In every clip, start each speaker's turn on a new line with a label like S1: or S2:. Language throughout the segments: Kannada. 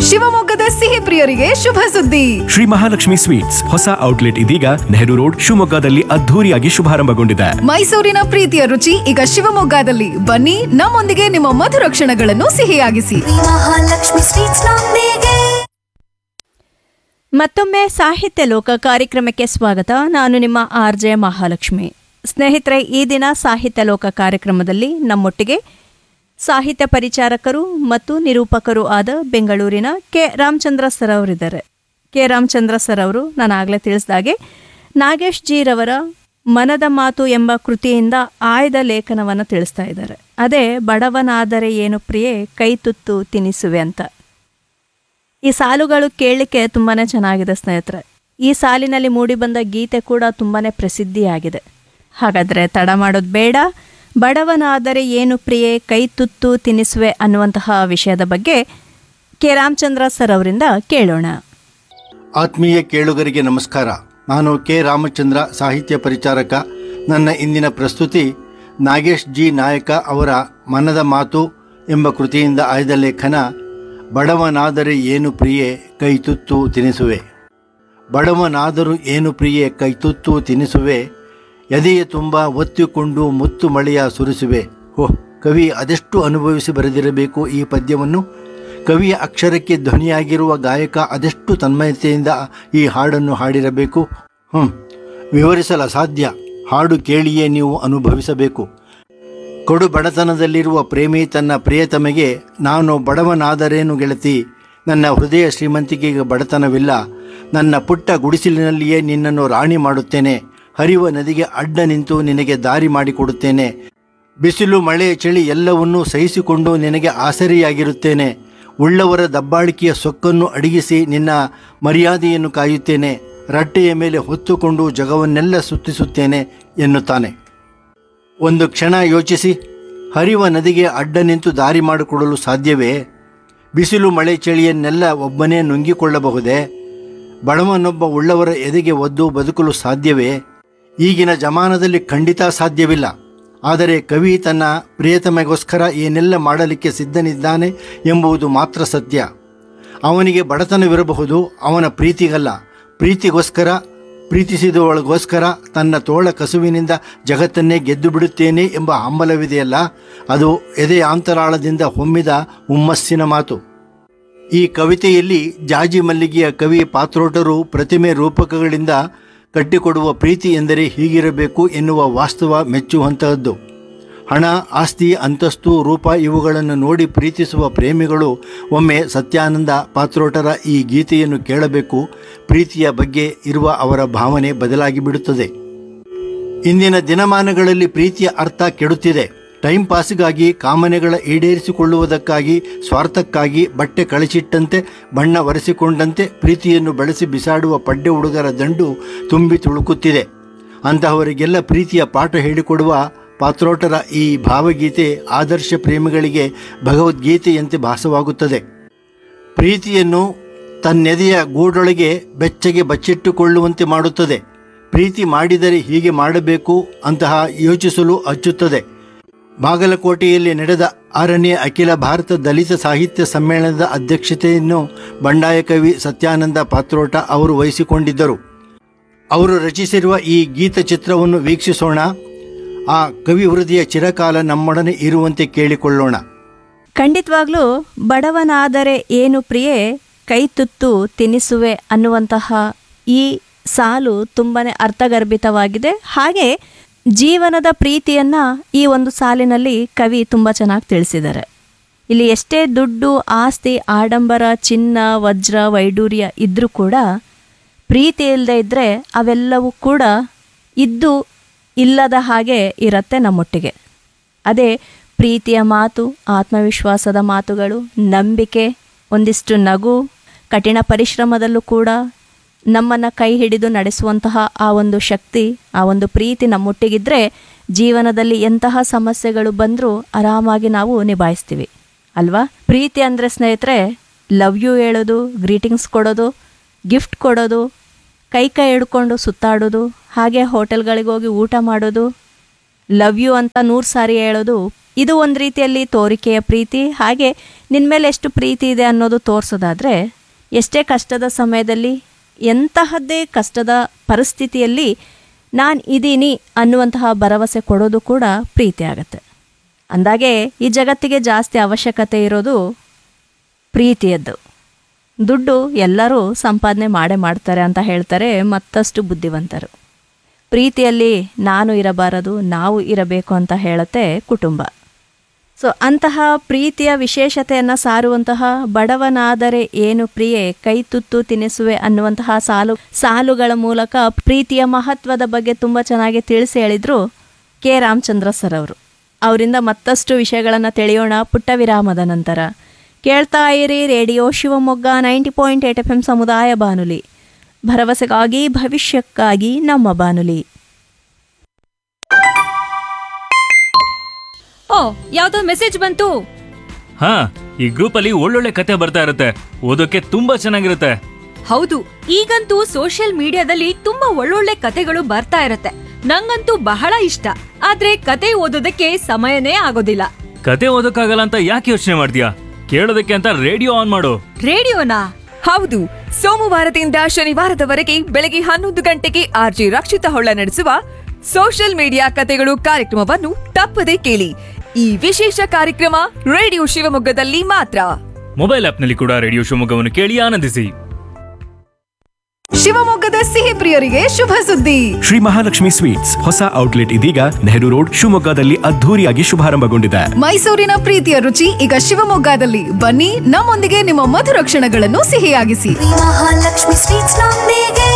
S1: ಶಿವಮೊಗ್ಗದ ಸಿಹಿ ಪ್ರಿಯರಿಗೆ ಶುಭ ಸುದ್ದಿ
S2: ಶ್ರೀ ಮಹಾಲಕ್ಷ್ಮಿ ಸ್ವೀಟ್ಸ್ ಹೊಸ ಔಟ್ಲೆಟ್ ಇದೀಗ ನೆಹರು ರೋಡ್ ಶಿವಮೊಗ್ಗದಲ್ಲಿ ಅದ್ಧೂರಿಯಾಗಿ ಶುಭಾರಂಭಗೊಂಡಿದೆ
S1: ಮೈಸೂರಿನ ಪ್ರೀತಿಯ ರುಚಿ ಈಗ ಶಿವಮೊಗ್ಗದಲ್ಲಿ ಬನ್ನಿ ನಮ್ಮೊಂದಿಗೆ ನಿಮ್ಮ ಮಧುರ ಕ್ಷಣಗಳನ್ನು ಸಿಹಿಯಾಗಿಸಿ
S3: ಮಹಾಲಕ್ಷ್ಮಿ ಸ್ವೀಟ್ಸ್ ನೊಂದಿಗೆ
S4: ಮತ್ತೊಮ್ಮೆ ಸಾಹಿತ್ಯ ಲೋಕ ಕಾರ್ಯಕ್ರಮಕ್ಕೆ ಸ್ವಾಗತ ನಾನು ನಿಮ್ಮ ಆರ್ ಜೆ ಮಹಾಲಕ್ಷ್ಮಿ ಸ್ನೇಹಿತರೆ ಈ ದಿನ ಸಾಹಿತ್ಯ ಲೋಕ ಕಾರ್ಯಕ್ರಮದಲ್ಲಿ ನಮ್ಮೊಟ್ಟಿಗೆ ಸಾಹಿತ್ಯ ಪರಿಚಾರಕರು ಮತ್ತು ನಿರೂಪಕರು ಆದ ಬೆಂಗಳೂರಿನ ಕೆ ರಾಮಚಂದ್ರ ಸರ್ ಅವರಿದ್ದಾರೆ ಕೆ ರಾಮಚಂದ್ರ ಸರ್ ಅವರು ನಾನು ಆಗಲೇ ತಿಳಿಸಿದಾಗೆ ನಾಗೇಶ್ ಜೀರವರ ಮನದ ಮಾತು ಎಂಬ ಕೃತಿಯಿಂದ ಆಯ್ದ ಲೇಖನವನ್ನು ತಿಳಿಸ್ತಾ ಇದ್ದಾರೆ ಅದೇ ಬಡವನಾದರೆ ಏನು ಪ್ರಿಯೆ ಕೈ ತುತ್ತು ತಿನಿಸುವೆ ಅಂತ ಈ ಸಾಲುಗಳು ಕೇಳಲಿಕ್ಕೆ ತುಂಬಾ ಚೆನ್ನಾಗಿದೆ ಸ್ನೇಹಿತರೆ ಈ ಸಾಲಿನಲ್ಲಿ ಮೂಡಿಬಂದ ಗೀತೆ ಕೂಡ ತುಂಬಾ ಪ್ರಸಿದ್ಧಿಯಾಗಿದೆ ಹಾಗಾದರೆ ತಡ ಮಾಡೋದು ಬೇಡ ಬಡವನಾದರೆ ಏನು ಪ್ರಿಯೆ ಕೈ ತುತ್ತು ತಿನ್ನಿಸುವೆ ಅನ್ನುವಂತಹ ವಿಷಯದ ಬಗ್ಗೆ ಕೆ ರಾಮಚಂದ್ರ ಸರ್ ಅವರಿಂದ ಕೇಳೋಣ
S5: ಆತ್ಮೀಯ ಕೇಳುಗರಿಗೆ ನಮಸ್ಕಾರ ನಾನು ಕೆ ರಾಮಚಂದ್ರ ಸಾಹಿತ್ಯ ಪರಿಚಾರಕ ನನ್ನ ಇಂದಿನ ಪ್ರಸ್ತುತಿ ನಾಗೇಶ್ ಜಿ ನಾಯಕ ಅವರ ಮನದ ಮಾತು ಎಂಬ ಕೃತಿಯಿಂದ ಆಯ್ದ ಲೇಖನ ಬಡವನಾದರೆ ಏನು ಪ್ರಿಯೆ ಕೈ ತುತ್ತು ತಿನಿಸುವೆ ಬಡವನಾದರೂ ಏನು ಪ್ರಿಯೆ ಕೈ ತುತ್ತು ತಿನಿಸುವೆ ಎದೆಯ ತುಂಬ ಒತ್ತಿಕೊಂಡು ಮುತ್ತು ಮಳೆಯ ಸುರಿಸುವೆ ಓಹ್ ಕವಿ ಅದೆಷ್ಟು ಅನುಭವಿಸಿ ಬರೆದಿರಬೇಕು ಈ ಪದ್ಯವನ್ನು ಕವಿಯ ಅಕ್ಷರಕ್ಕೆ ಧ್ವನಿಯಾಗಿರುವ ಗಾಯಕ ಅದೆಷ್ಟು ತನ್ಮಯತೆಯಿಂದ ಈ ಹಾಡನ್ನು ಹಾಡಿರಬೇಕು ಹ್ಞೂ ವಿವರಿಸಲು ಅಸಾಧ್ಯ ಹಾಡು ಕೇಳಿಯೇ ನೀವು ಅನುಭವಿಸಬೇಕು ಕೊಡು ಬಡತನದಲ್ಲಿರುವ ಪ್ರೇಮಿ ತನ್ನ ಪ್ರಿಯತಮೆಗೆ ನಾನು ಬಡವನಾದರೇನು ಗೆಳತಿ ನನ್ನ ಹೃದಯ ಶ್ರೀಮಂತಿಕೆಗೆ ಬಡತನವಿಲ್ಲ ನನ್ನ ಪುಟ್ಟ ಗುಡಿಸಲಿನಲ್ಲಿಯೇ ನಿನ್ನನ್ನು ರಾಣಿ ಮಾಡುತ್ತೇನೆ ಹರಿವ ನದಿಗೆ ಅಡ್ಡ ನಿಂತು ನಿನಗೆ ದಾರಿ ಮಾಡಿಕೊಡುತ್ತೇನೆ ಬಿಸಿಲು ಮಳೆ ಚಳಿ ಎಲ್ಲವನ್ನೂ ಸಹಿಸಿಕೊಂಡು ನಿನಗೆ ಆಸರೆಯಾಗಿರುತ್ತೇನೆ ಉಳ್ಳವರ ದಬ್ಬಾಳಿಕೆಯ ಸೊಕ್ಕನ್ನು ಅಡಗಿಸಿ ನಿನ್ನ ಮರ್ಯಾದೆಯನ್ನು ಕಾಯುತ್ತೇನೆ ರಟ್ಟೆಯ ಮೇಲೆ ಹೊತ್ತುಕೊಂಡು ಜಗವನ್ನೆಲ್ಲ ಸುತ್ತಿಸುತ್ತೇನೆ ಎನ್ನುತ್ತಾನೆ ಒಂದು ಕ್ಷಣ ಯೋಚಿಸಿ ಹರಿವ ನದಿಗೆ ಅಡ್ಡ ನಿಂತು ದಾರಿ ಮಾಡಿಕೊಡಲು ಸಾಧ್ಯವೇ ಬಿಸಿಲು ಮಳೆ ಚಳಿಯನ್ನೆಲ್ಲ ಒಬ್ಬನೇ ನುಂಗಿಕೊಳ್ಳಬಹುದೇ ಬಡವನೊಬ್ಬ ಉಳ್ಳವರ ಎದೆಗೆ ಒದ್ದು ಬದುಕಲು ಸಾಧ್ಯವೇ ಈಗಿನ ಜಮಾನದಲ್ಲಿ ಖಂಡಿತ ಸಾಧ್ಯವಿಲ್ಲ ಆದರೆ ಕವಿ ತನ್ನ ಪ್ರಿಯತಮೆಗೋಸ್ಕರ ಏನೆಲ್ಲ ಮಾಡಲಿಕ್ಕೆ ಸಿದ್ಧನಿದ್ದಾನೆ ಎಂಬುದು ಮಾತ್ರ ಸತ್ಯ ಅವನಿಗೆ ಬಡತನವಿರಬಹುದು ಅವನ ಪ್ರೀತಿಗಲ್ಲ ಪ್ರೀತಿಗೋಸ್ಕರ ಪ್ರೀತಿಸಿದವಳಿಗೋಸ್ಕರ ತನ್ನ ತೋಳ ಕಸುವಿನಿಂದ ಜಗತ್ತನ್ನೇ ಗೆದ್ದು ಬಿಡುತ್ತೇನೆ ಎಂಬ ಹಂಬಲವಿದೆಯಲ್ಲ ಅದು ಎದೆಯ ಅಂತರಾಳದಿಂದ ಹೊಮ್ಮಿದ ಹುಮ್ಮಸ್ಸಿನ ಮಾತು ಈ ಕವಿತೆಯಲ್ಲಿ ಜಾಜಿ ಮಲ್ಲಿಗೆಯ ಕವಿ ಪಾತ್ರೋಟರು ಪ್ರತಿಮೆ ರೂಪಕಗಳಿಂದ ಕಟ್ಟಿಕೊಡುವ ಪ್ರೀತಿ ಎಂದರೆ ಹೀಗಿರಬೇಕು ಎನ್ನುವ ವಾಸ್ತವ ಮೆಚ್ಚುವಂತಹದ್ದು ಹಣ ಆಸ್ತಿ ಅಂತಸ್ತು ರೂಪ ಇವುಗಳನ್ನು ನೋಡಿ ಪ್ರೀತಿಸುವ ಪ್ರೇಮಿಗಳು ಒಮ್ಮೆ ಸತ್ಯಾನಂದ ಪಾತ್ರೋಟರ ಈ ಗೀತೆಯನ್ನು ಕೇಳಬೇಕು ಪ್ರೀತಿಯ ಬಗ್ಗೆ ಇರುವ ಅವರ ಭಾವನೆ ಬದಲಾಗಿ ಬಿಡುತ್ತದೆ ಇಂದಿನ ದಿನಮಾನಗಳಲ್ಲಿ ಪ್ರೀತಿಯ ಅರ್ಥ ಕೆಡುತ್ತಿದೆ ಟೈಮ್ ಪಾಸ್ಗಾಗಿ ಕಾಮನೆಗಳ ಈಡೇರಿಸಿಕೊಳ್ಳುವುದಕ್ಕಾಗಿ ಸ್ವಾರ್ಥಕ್ಕಾಗಿ ಬಟ್ಟೆ ಕಳಿಸಿಟ್ಟಂತೆ ಬಣ್ಣ ಒರೆಸಿಕೊಂಡಂತೆ ಪ್ರೀತಿಯನ್ನು ಬೆಳೆಸಿ ಬಿಸಾಡುವ ಪಡ್ಡೆ ಹುಡುಗರ ದಂಡು ತುಂಬಿ ತುಳುಕುತ್ತಿದೆ ಅಂತಹವರಿಗೆಲ್ಲ ಪ್ರೀತಿಯ ಪಾಠ ಹೇಳಿಕೊಡುವ ಪಾತ್ರೋಟರ ಈ ಭಾವಗೀತೆ ಆದರ್ಶ ಪ್ರೇಮಿಗಳಿಗೆ ಭಗವದ್ಗೀತೆಯಂತೆ ಭಾಸವಾಗುತ್ತದೆ ಪ್ರೀತಿಯನ್ನು ತನ್ನೆದೆಯ ಗೂಡೊಳಗೆ ಬೆಚ್ಚಗೆ ಬಚ್ಚಿಟ್ಟುಕೊಳ್ಳುವಂತೆ ಮಾಡುತ್ತದೆ ಪ್ರೀತಿ ಮಾಡಿದರೆ ಹೀಗೆ ಮಾಡಬೇಕು ಅಂತಹ ಯೋಚಿಸಲು ಹಚ್ಚುತ್ತದೆ ಬಾಗಲಕೋಟೆಯಲ್ಲಿ ನಡೆದ ಆರನೇ ಅಖಿಲ ಭಾರತ ದಲಿತ ಸಾಹಿತ್ಯ ಸಮ್ಮೇಳನದ ಅಧ್ಯಕ್ಷತೆಯನ್ನು ಬಂಡಾಯ ಕವಿ ಸತ್ಯಾನಂದ ಪಾತ್ರೋಟ ಅವರು ವಹಿಸಿಕೊಂಡಿದ್ದರು ಅವರು ರಚಿಸಿರುವ ಈ ಗೀತ ಚಿತ್ರವನ್ನು ವೀಕ್ಷಿಸೋಣ ಆ ಕವಿ ಹೃದಯ ಚಿರಕಾಲ ನಮ್ಮೊಡನೆ ಇರುವಂತೆ ಕೇಳಿಕೊಳ್ಳೋಣ
S4: ಖಂಡಿತವಾಗ್ಲೂ ಬಡವನಾದರೆ ಏನು ಪ್ರಿಯೆ ಕೈ ತುತ್ತು ತಿನ್ನಿಸುವೆ ಅನ್ನುವಂತಹ ಈ ಸಾಲು ತುಂಬಾ ಅರ್ಥಗರ್ಭಿತವಾಗಿದೆ ಹಾಗೆ ಜೀವನದ ಪ್ರೀತಿಯನ್ನು ಈ ಒಂದು ಸಾಲಿನಲ್ಲಿ ಕವಿ ತುಂಬ ಚೆನ್ನಾಗಿ ತಿಳಿಸಿದ್ದಾರೆ ಇಲ್ಲಿ ಎಷ್ಟೇ ದುಡ್ಡು ಆಸ್ತಿ ಆಡಂಬರ ಚಿನ್ನ ವಜ್ರ ವೈಡೂರ್ಯ ಇದ್ದರೂ ಕೂಡ ಪ್ರೀತಿ ಇಲ್ಲದೆ ಇದ್ದರೆ ಅವೆಲ್ಲವೂ ಕೂಡ ಇದ್ದು ಇಲ್ಲದ ಹಾಗೆ ಇರತ್ತೆ ನಮ್ಮೊಟ್ಟಿಗೆ ಅದೇ ಪ್ರೀತಿಯ ಮಾತು ಆತ್ಮವಿಶ್ವಾಸದ ಮಾತುಗಳು ನಂಬಿಕೆ ಒಂದಿಷ್ಟು ನಗು ಕಠಿಣ ಪರಿಶ್ರಮದಲ್ಲೂ ಕೂಡ ನಮ್ಮನ್ನು ಕೈ ಹಿಡಿದು ನಡೆಸುವಂತಹ ಆ ಒಂದು ಶಕ್ತಿ ಆ ಒಂದು ಪ್ರೀತಿ ನಮ್ಮೊಟ್ಟಿಗಿದ್ರೆ ಜೀವನದಲ್ಲಿ ಎಂತಹ ಸಮಸ್ಯೆಗಳು ಬಂದರೂ ಆರಾಮಾಗಿ ನಾವು ನಿಭಾಯಿಸ್ತೀವಿ ಅಲ್ವಾ ಪ್ರೀತಿ ಅಂದರೆ ಸ್ನೇಹಿತರೆ ಲವ್ ಯು ಹೇಳೋದು ಗ್ರೀಟಿಂಗ್ಸ್ ಕೊಡೋದು ಗಿಫ್ಟ್ ಕೊಡೋದು ಕೈ ಕೈ ಹಿಡ್ಕೊಂಡು ಸುತ್ತಾಡೋದು ಹಾಗೆ ಹೋಟೆಲ್ಗಳಿಗೆ ಹೋಗಿ ಊಟ ಮಾಡೋದು ಲವ್ ಯು ಅಂತ ನೂರು ಸಾರಿ ಹೇಳೋದು ಇದು ಒಂದು ರೀತಿಯಲ್ಲಿ ತೋರಿಕೆಯ ಪ್ರೀತಿ ಹಾಗೆ ನಿನ್ನ ಮೇಲೆ ಎಷ್ಟು ಪ್ರೀತಿ ಇದೆ ಅನ್ನೋದು ತೋರಿಸೋದಾದರೆ ಎಷ್ಟೇ ಕಷ್ಟದ ಸಮಯದಲ್ಲಿ ಎಂತಹದ್ದೇ ಕಷ್ಟದ ಪರಿಸ್ಥಿತಿಯಲ್ಲಿ ನಾನು ಇದ್ದೀನಿ ಅನ್ನುವಂತಹ ಭರವಸೆ ಕೊಡೋದು ಕೂಡ ಪ್ರೀತಿ ಆಗತ್ತೆ ಅಂದಾಗೆ ಈ ಜಗತ್ತಿಗೆ ಜಾಸ್ತಿ ಅವಶ್ಯಕತೆ ಇರೋದು ಪ್ರೀತಿಯದ್ದು ದುಡ್ಡು ಎಲ್ಲರೂ ಸಂಪಾದನೆ ಮಾಡೇ ಮಾಡ್ತಾರೆ ಅಂತ ಹೇಳ್ತಾರೆ ಮತ್ತಷ್ಟು ಬುದ್ಧಿವಂತರು ಪ್ರೀತಿಯಲ್ಲಿ ನಾನು ಇರಬಾರದು ನಾವು ಇರಬೇಕು ಅಂತ ಹೇಳುತ್ತೆ ಕುಟುಂಬ ಸೊ ಅಂತಹ ಪ್ರೀತಿಯ ವಿಶೇಷತೆಯನ್ನು ಸಾರುವಂತಹ ಬಡವನಾದರೆ ಏನು ಪ್ರಿಯೆ ಕೈ ತುತ್ತು ತಿನ್ನಿಸುವೆ ಅನ್ನುವಂತಹ ಸಾಲು ಸಾಲುಗಳ ಮೂಲಕ ಪ್ರೀತಿಯ ಮಹತ್ವದ ಬಗ್ಗೆ ತುಂಬ ಚೆನ್ನಾಗಿ ತಿಳಿಸಿ ಹೇಳಿದರು ಕೆ ರಾಮಚಂದ್ರ ಸರ್ ಅವರು ಅವರಿಂದ ಮತ್ತಷ್ಟು ವಿಷಯಗಳನ್ನು ತಿಳಿಯೋಣ ಪುಟ್ಟ ವಿರಾಮದ ನಂತರ ಕೇಳ್ತಾ ಇರಿ radio Shivamogga ninety point eight F M ಸಮುದಾಯ ಬಾನುಲಿ ಭರವಸೆಗಾಗಿ ಭವಿಷ್ಯಕ್ಕಾಗಿ ನಮ್ಮ ಬಾನುಲಿ
S6: ಓ ಯಾವ್ದೋ ಮೆಸೇಜ್ ಬಂತು
S7: ಹಾ ಈ ಗ್ರೂಪ್ ಅಲ್ಲಿ ಒಳ್ಳೊಳ್ಳೆ ಕತೆ ಬರ್ತಾ ಇರುತ್ತೆ ಓದೋಕೆ ತುಂಬಾ ಚೆನ್ನಾಗಿರುತ್ತೆ
S6: ಹೌದು ಈಗಂತೂ ಸೋಷಿಯಲ್ ಮೀಡಿಯಾದಲ್ಲಿ ತುಂಬಾ ಒಳ್ಳೊಳ್ಳೆ ಕತೆಗಳು ಬರ್ತಾ ಇರತ್ತೆ ನಂಗಂತೂ ಬಹಳ ಇಷ್ಟ ಆದ್ರೆ ಕತೆ ಓದೋದಕ್ಕೆ ಸಮಯನೇ ಆಗೋದಿಲ್ಲ
S7: ಕತೆ ಓದೋಕ್ಕಾಗಲ್ಲ ಅಂತ ಯಾಕೆ ಯೋಚನೆ ಮಾಡ್ತೀಯಾ ಕೇಳೋದಕ್ಕೆ ಅಂತ ರೇಡಿಯೋ ಆನ್ ಮಾಡು
S6: ರೇಡಿಯೋನಾ
S8: ಹೌದು ಸೋಮವಾರದಿಂದ ಶನಿವಾರದವರೆಗೆ ಬೆಳಗ್ಗೆ ಹನ್ನೊಂದು ಗಂಟೆಗೆ ಆರ್ಜಿ ರಕ್ಷಿತ ಹೊಳ್ಳ ನಡೆಸುವ ಸೋಷಿಯಲ್ ಮೀಡಿಯಾ ಕತೆಗಳು ಕಾರ್ಯಕ್ರಮವನ್ನು ತಪ್ಪದೆ ಕೇಳಿ ಈ ವಿಶೇಷ ಕಾರ್ಯಕ್ರಮ ರೇಡಿಯೋ ಶಿವಮೊಗ್ಗದಲ್ಲಿ ಮಾತ್ರ
S7: ಮೊಬೈಲ್ ಆಪ್ನಲ್ಲಿ ಕೂಡ ರೇಡಿಯೋ ಶಿವಮೊಗ್ಗವನ್ನು ಕೇಳಿ ಆನಂದಿಸಿ
S1: ಶಿವಮೊಗ್ಗದ ಸಿಹಿ ಪ್ರಿಯರಿಗೆ ಶುಭ ಸುದ್ದಿ
S2: ಶ್ರೀ ಮಹಾಲಕ್ಷ್ಮಿ ಸ್ವೀಟ್ಸ್ ಹೊಸ ಔಟ್ಲೆಟ್ ಇದೀಗ ನೆಹರು ರೋಡ್ ಶಿವಮೊಗ್ಗದಲ್ಲಿ ಅದ್ಧೂರಿಯಾಗಿ ಶುಭಾರಂಭಗೊಂಡಿದೆ
S1: ಮೈಸೂರಿನ ಪ್ರೀತಿಯ ರುಚಿ ಈಗ ಶಿವಮೊಗ್ಗದಲ್ಲಿ ಬನ್ನಿ ನಮ್ಮೊಂದಿಗೆ ನಿಮ್ಮ ಮಧುರ ಕ್ಷಣಗಳನ್ನು ಸಿಹಿಯಾಗಿಸಿ
S3: ಶ್ರೀ ಮಹಾಲಕ್ಷ್ಮಿ ಸ್ವೀಟ್ಸ್ ನೊಂದಿಗೆ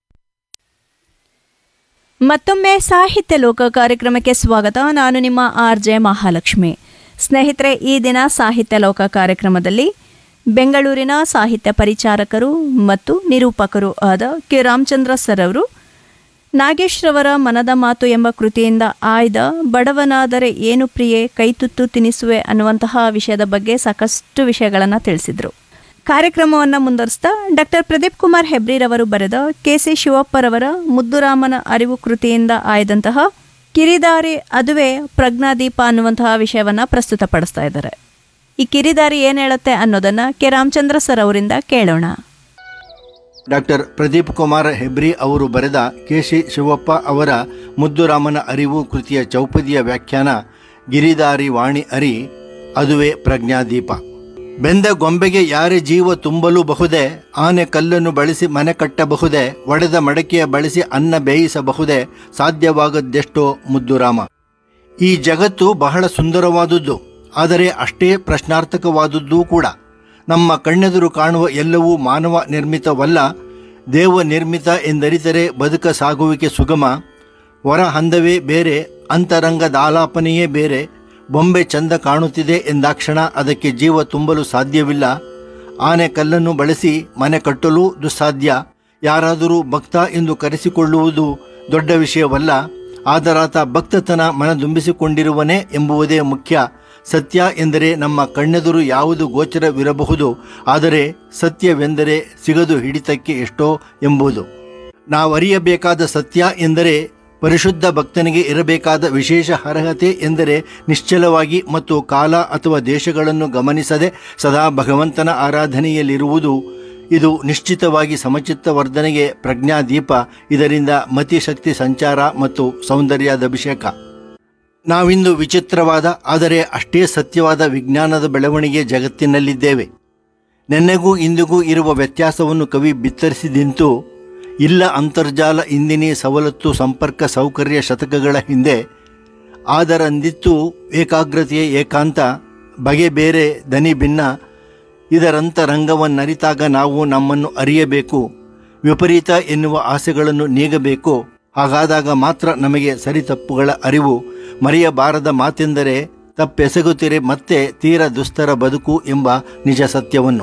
S4: ಮತ್ತೊಮ್ಮೆ ಸಾಹಿತ್ಯ ಲೋಕ ಕಾರ್ಯಕ್ರಮಕ್ಕೆ ಸ್ವಾಗತ ನಾನು ನಿಮ್ಮ ಆರ್ ಜೆ ಮಹಾಲಕ್ಷ್ಮಿ ಸ್ನೇಹಿತರೆ ಈ ದಿನ ಸಾಹಿತ್ಯ ಲೋಕ ಕಾರ್ಯಕ್ರಮದಲ್ಲಿ ಬೆಂಗಳೂರಿನ ಸಾಹಿತ್ಯ ಪರಿಚಾರಕರು ಮತ್ತು ನಿರೂಪಕರು ಆದ ಕೆ ರಾಮಚಂದ್ರ ಸರ್ ಅವರು ನಾಗೇಶ್ ರವರ ಮನದ ಮಾತು ಎಂಬ ಕೃತಿಯಿಂದ ಆಯ್ದ ಬಡವನಾದರೆ ಏನು ಪ್ರಿಯೆ ಕೈತುತ್ತು ತಿನಿಸುವೆ ಅನ್ನುವಂತಹ ವಿಷಯದ ಬಗ್ಗೆ ಸಾಕಷ್ಟು ವಿಷಯಗಳನ್ನು ತಿಳಿಸಿದರು ಕಾರ್ಯಕ್ರಮವನ್ನು ಮುಂದುವರಿಸ್ತಾ ಡಾಕ್ಟರ್ ಪ್ರದೀಪ್ ಕುಮಾರ್ ಹೆಬ್ರಿರವರು ಬರೆದ ಕೆ ಸಿ ಶಿವಪ್ಪರವರ ಮುದ್ದುರಾಮನ ಅರಿವು ಕೃತಿಯಿಂದ ಆಯ್ದಂತಹ ಕಿರಿದಾರಿ ಅದುವೇ ಪ್ರಜ್ಞಾದೀಪ ಅನ್ನುವಂತಹ ವಿಷಯವನ್ನು ಪ್ರಸ್ತುತಪಡಿಸ್ತಾ ಇದ್ದಾರೆ ಈ ಕಿರಿದಾರಿ ಏನು ಹೇಳುತ್ತೆ ಅನ್ನೋದನ್ನು ಕೆ ರಾಮಚಂದ್ರ ಸರ್ ಅವರಿಂದ ಕೇಳೋಣ
S5: ಡಾಕ್ಟರ್ ಪ್ರದೀಪ್ ಕುಮಾರ್ ಹೆಬ್ರಿ ಅವರು ಬರೆದ ಕೆಸಿ ಶಿವಪ್ಪ ಅವರ ಮುದ್ದುರಾಮನ ಅರಿವು ಕೃತಿಯ ಚೌಪದಿಯ ವ್ಯಾಖ್ಯಾನ ಗಿರಿದಾರಿ ವಾಣಿ ಅರಿ ಅದುವೇ ಪ್ರಜ್ಞಾದೀಪ ಬೆಂದ ಗೊಂಬೆಗೆ ಯಾರೇ ಜೀವ ತುಂಬಲು ಬಹುದೇ ಆನೆ ಕಲ್ಲನ್ನು ಬಳಸಿ ಮನೆ ಕಟ್ಟಬಹುದೇ ಒಡೆದ ಮಡಕೆಯ ಬಳಸಿ ಅನ್ನ ಬೇಯಿಸಬಹುದೇ ಸಾಧ್ಯವಾಗದ್ದೆಷ್ಟೋ ಮುದ್ದುರಾಮ ಈ ಜಗತ್ತು ಬಹಳ ಸುಂದರವಾದುದು ಆದರೆ ಅಷ್ಟೇ ಪ್ರಶ್ನಾರ್ಥಕವಾದುದೂ ಕೂಡ ನಮ್ಮ ಕಣ್ಣೆದುರು ಕಾಣುವ ಎಲ್ಲವೂ ಮಾನವ ನಿರ್ಮಿತವಲ್ಲ ದೇವ ನಿರ್ಮಿತ ಎಂದರಿತರೆ ಬದುಕ ಸಾಗುವಿಕೆ ಸುಗಮ ಹೊರ ಹಂದವೇ ಬೇರೆ ಅಂತರಂಗದಾಲಾಪನೆಯೇ ಬೇರೆ ಬೊಂಬೆ ಚಂದ ಕಾಣುತ್ತಿದೆ ಎಂದಾಕ್ಷಣ ಅದಕ್ಕೆ ಜೀವ ತುಂಬಲು ಸಾಧ್ಯವಿಲ್ಲ ಆನೆ ಕಲ್ಲನ್ನು ಬಳಸಿ ಮನೆ ಕಟ್ಟಲು ದುಸ್ಸಾಧ್ಯ ಯಾರಾದರೂ ಭಕ್ತ ಎಂದು ಕರೆಸಿಕೊಳ್ಳುವುದು ದೊಡ್ಡ ವಿಷಯವಲ್ಲ ಆದರಾತ ಭಕ್ತತನ ಮನದುಂಬಿಸಿಕೊಂಡಿರುವನೇ ಎಂಬುವುದೇ ಮುಖ್ಯ ಸತ್ಯ ಎಂದರೆ ನಮ್ಮ ಕಣ್ಣೆದುರು ಯಾವುದು ಗೋಚರವಿರಬಹುದು ಆದರೆ ಸತ್ಯವೆಂದರೆ ಸಿಗದು ಹಿಡಿತಕ್ಕೆ ಎಷ್ಟೋ ಎಂಬುದು ನಾವರಿಯಬೇಕಾದ ಸತ್ಯ ಎಂದರೆ ಪರಿಶುದ್ಧ ಭಕ್ತನಿಗೆ ಇರಬೇಕಾದ ವಿಶೇಷ ಅರ್ಹತೆ ಎಂದರೆ ನಿಶ್ಚಲವಾಗಿ ಮತ್ತು ಕಾಲ ಅಥವಾ ದೇಶಗಳನ್ನು ಗಮನಿಸದೆ ಸದಾ ಭಗವಂತನ ಆರಾಧನೆಯಲ್ಲಿರುವುದು ಇದು ನಿಶ್ಚಿತವಾಗಿ ಸಮಚಿತ್ತ ವರ್ಧನೆಗೆ ಪ್ರಜ್ಞಾದೀಪ ಇದರಿಂದ ಮತಿಶಕ್ತಿ ಸಂಚಾರ ಮತ್ತು ಸೌಂದರ್ಯದ ಅಭಿಷೇಕ ನಾವಿಂದು ವಿಚಿತ್ರವಾದ ಆದರೆ ಅಷ್ಟೇ ಸತ್ಯವಾದ ವಿಜ್ಞಾನದ ಬೆಳವಣಿಗೆ ಜಗತ್ತಿನಲ್ಲಿದ್ದೇವೆ ನೆನ್ನೆಗೂ ಇಂದಿಗೂ ಇರುವ ವ್ಯತ್ಯಾಸವನ್ನು ಕವಿ ಬಿತ್ತರಿಸಿದಿಂತು ಇಲ್ಲ ಅಂತರ್ಜಾಲ ಇಂದಿನಿ ಸವಲತ್ತು ಸಂಪರ್ಕ ಸೌಕರ್ಯ ಶತಕಗಳ ಹಿಂದೆ ಆದರಂದಿತ್ತು ಏಕಾಗ್ರತೆಯ ಏಕಾಂತ ಬಗೆ ಬೇರೆ ದನಿ ಭಿನ್ನ ಇದರಂತರಂಗವನ್ನರಿತಾಗ ನಾವು ನಮ್ಮನ್ನು ಅರಿಯಬೇಕು ವಿಪರೀತ ಎನ್ನುವ ಆಸೆಗಳನ್ನು ನೀಗಬೇಕು ಹಾಗಾದಾಗ ಮಾತ್ರ ನಮಗೆ ಸರಿತಪ್ಪುಗಳ ಅರಿವು ಮರೆಯಬಾರದ ಮಾತೆಂದರೆ ತಪ್ಪೆಸಗುತ್ತಿರೆ ಮತ್ತೆ ತೀರ ದುಸ್ತರ ಬದುಕು ಎಂಬ ನಿಜ ಸತ್ಯವನ್ನು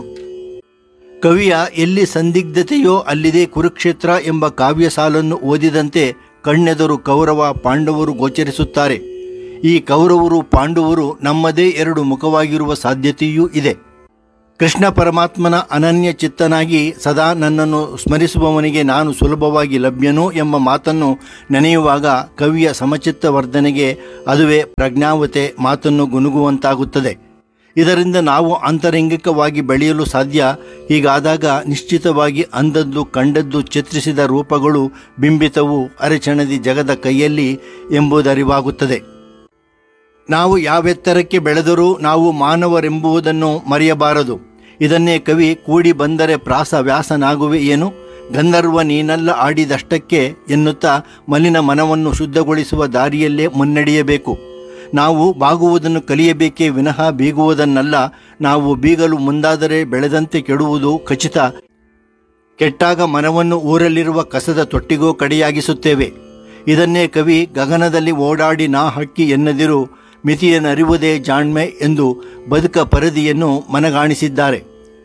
S5: ಕವಿಯ ಎಲ್ಲಿ ಸಂದಿಗ್ಧತೆಯೋ ಅಲ್ಲಿದೆ ಕುರುಕ್ಷೇತ್ರ ಎಂಬ ಕಾವ್ಯ ಸಾಲನ್ನು ಓದಿದಂತೆ ಕಣ್ಣೆದರು ಕೌರವ ಪಾಂಡವರು ಗೋಚರಿಸುತ್ತಾರೆ ಈ ಕೌರವರು ಪಾಂಡವರು ನಮ್ಮದೇ ಎರಡು ಮುಖವಾಗಿರುವ ಸಾಧ್ಯತೆಯೂ ಇದೆ ಕೃಷ್ಣ ಪರಮಾತ್ಮನ ಅನನ್ಯ ಚಿತ್ತನಾಗಿ ಸದಾ ನನ್ನನ್ನು ಸ್ಮರಿಸುವವನಿಗೆ ನಾನು ಸುಲಭವಾಗಿ ಲಭ್ಯನು ಎಂಬ ಮಾತನ್ನು ನೆನೆಯುವಾಗ ಕವಿಯ ಸಮಚಿತ್ತ ವರ್ಧನೆಗೆ ಅದುವೇ ಪ್ರಜ್ಞಾವತೆ ಮಾತನ್ನು ಗುನುಗುವಂತಾಗುತ್ತದೆ ಇದರಿಂದ ನಾವು ಆಂತರಂಗಿಕವಾಗಿ ಬೆಳೆಯಲು ಸಾಧ್ಯ ಹೀಗಾದಾಗ ನಿಶ್ಚಿತವಾಗಿ ಅಂದದ್ದು ಕಂಡದ್ದು ಚಿತ್ರಿಸಿದ ರೂಪಗಳು ಬಿಂಬಿತವು ಅರೆಚಣದಿ ಜಗದ ಕೈಯಲ್ಲಿ ಎಂಬುದರಿವಾಗುತ್ತದೆ ನಾವು ಯಾವೆತ್ತರಕ್ಕೆ ಬೆಳೆದರೂ ನಾವು ಮಾನವರೆಂಬುದನ್ನು ಮರೆಯಬಾರದು ಇದನ್ನೇ ಕವಿ ಕೂಡಿ ಬಂದರೆ ಪ್ರಾಸ ವ್ಯಾಸನಾಗುವೆ ಏನು ಗಂಧರ್ವ ನೀನಲ್ಲ ಆಡಿದಷ್ಟಕ್ಕೆ ಎನ್ನುತ್ತಾ ಮಲಿನ ಮನವನ್ನು ಶುದ್ಧಗೊಳಿಸುವ ದಾರಿಯಲ್ಲೇ ಮುನ್ನಡೆಯಬೇಕು ನಾವು ಬಾಗುವುದನ್ನು ಕಲಿಯಬೇಕೇ ವಿನಃ ಬೀಗುವುದನ್ನಲ್ಲ ನಾವು ಬೀಗಲು ಮುಂದಾದರೆ ಬೆಳೆದಂತೆ ಕೆಡುವುದು ಖಚಿತ ಕೆಟ್ಟಾಗ ಮನವನ್ನು ಊರಲ್ಲಿರುವ ಕಸದ ತೊಟ್ಟಿಗೂ ಕಡೆಯಾಗಿಸುತ್ತೇವೆ ಇದನ್ನೇ ಕವಿ ಗಗನದಲ್ಲಿ ಓಡಾಡಿ ನಾ ಹಕ್ಕಿ ಎನ್ನದಿರು ಮಿತಿಯನ್ನರಿವುದೇ ಜಾಣ್ಮೆ ಎಂದು ಬದುಕ ಪರದಿಯನ್ನು ಮನಗಾಣಿಸಿದ್ದಾರೆ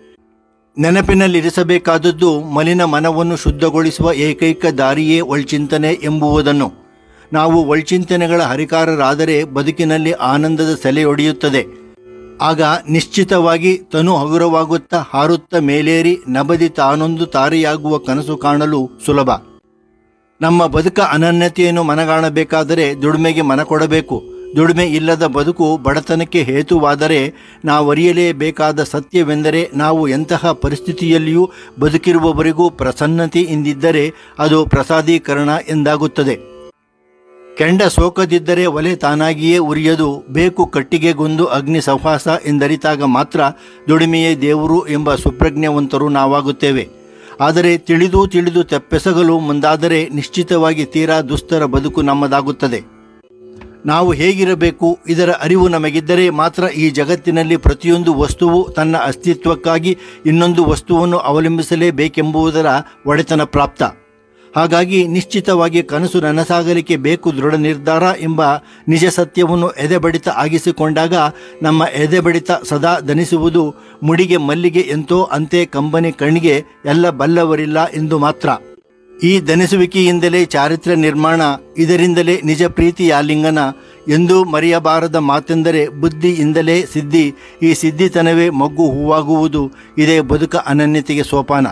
S5: ನೆನಪಿನಲ್ಲಿರಿಸಬೇಕಾದದ್ದು ಮಲಿನ ಮನವನ್ನು ಶುದ್ಧಗೊಳಿಸುವ ಏಕೈಕ ದಾರಿಯೇ ಒಳ್ಚಿಂತನೆ ಎಂಬುವುದನ್ನು ನಾವು ಒಳ್ಚಿಂತನೆಗಳ ಹರಿಕಾರರಾದರೆ ಬದುಕಿನಲ್ಲಿ ಆನಂದದ ಸೆಲೆಯೊಡೆಯುತ್ತದೆ ಆಗ ನಿಶ್ಚಿತವಾಗಿ ತನು ಹಗುರವಾಗುತ್ತಾ ಹಾರುತ್ತಾ ಮೇಲೇರಿ ನಬದಿ ತಾನೊಂದು ತಾರೆಯಾಗುವ ಕನಸು ಕಾಣಲು ಸುಲಭ ನಮ್ಮ ಬದುಕ ಅನನ್ಯತೆಯನ್ನು ಮನಗಾಣಬೇಕಾದರೆ ದುಡಿಮೆಗೆ ಮನ ಕೊಡಬೇಕು ದುಡಿಮೆ ಇಲ್ಲದ ಬದುಕು ಬಡತನಕ್ಕೆ ಹೇತುವಾದರೆ ನಾವರಿಯಲೇಬೇಕಾದ ಸತ್ಯವೆಂದರೆ ನಾವು ಎಂತಹ ಪರಿಸ್ಥಿತಿಯಲ್ಲಿಯೂ ಬದುಕಿರುವವರೆಗೂ ಪ್ರಸನ್ನತೆಯಿಂದಿದ್ದರೆ ಅದು ಪ್ರಸಾದೀಕರಣ ಎಂದಾಗುತ್ತದೆ ಕೆಂಡ ಸೋಕದಿದ್ದರೆ ಒಲೆ ತಾನಾಗಿಯೇ ಉರಿಯದು ಬೇಕು ಕಟ್ಟಿಗೆಗೊಂದು ಅಗ್ನಿ ಸಹವಾಸ ಎಂದರಿತಾಗ ಮಾತ್ರ ದುಡಿಮೆಯೇ ದೇವರು ಎಂಬ ಸುಪ್ರಜ್ಞವಂತರು ನಾವಾಗುತ್ತೇವೆ ಆದರೆ ತಿಳಿದು ತಿಳಿದು ತೆಪ್ಪೆಸಗಲು ಮುಂದಾದರೆ ನಿಶ್ಚಿತವಾಗಿ ತೀರಾ ದುಸ್ತರ ಬದುಕು ನಮ್ಮದಾಗುತ್ತದೆ ನಾವು ಹೇಗಿರಬೇಕು ಇದರ ಅರಿವು ನಮಗಿದ್ದರೆ ಮಾತ್ರ ಈ ಜಗತ್ತಿನಲ್ಲಿ ಪ್ರತಿಯೊಂದು ವಸ್ತುವು ತನ್ನ ಅಸ್ತಿತ್ವಕ್ಕಾಗಿ ಇನ್ನೊಂದು ವಸ್ತುವನ್ನು ಅವಲಂಬಿಸಲೇಬೇಕೆಂಬುದರ ಒಡೆತನ ಪ್ರಾಪ್ತ ಹಾಗಾಗಿ ನಿಶ್ಚಿತವಾಗಿ ಕನಸು ನನಸಾಗಲಿಕ್ಕೆ ಬೇಕು ದೃಢ ನಿರ್ಧಾರ ಎಂಬ ನಿಜ ಸತ್ಯವನ್ನು ಎದೆಬಡಿತ ಆಗಿಸಿಕೊಂಡಾಗ ನಮ್ಮ ಎದೆಬಡಿತ ಸದಾ ದನಿಸುವುದು ಮುಡಿಗೆ ಮಲ್ಲಿಗೆ ಎಂತೋ ಅಂತೆ ಕಂಬನಿ ಕಣ್ಣಿಗೆ ಎಲ್ಲ ಬಲ್ಲವರಿಲ್ಲ ಎಂದು ಮಾತ್ರ ಈ ದನಿಸುವಿಕೆಯಿಂದಲೇ ಚಾರಿತ್ರ್ಯ ನಿರ್ಮಾಣ ಇದರಿಂದಲೇ ನಿಜ ಪ್ರೀತಿಯ ಲಿಂಗನ ಎಂದೂ ಮರೆಯಬಾರದ ಮಾತೆಂದರೆ ಬುದ್ಧಿಯಿಂದಲೇ ಸಿದ್ಧಿ ಈ ಸಿದ್ಧಿತನವೇ ಮಗ್ಗು ಹೂವಾಗುವುದು ಇದೇ ಬದುಕ ಅನನ್ಯತೆಗೆ ಸೋಪಾನ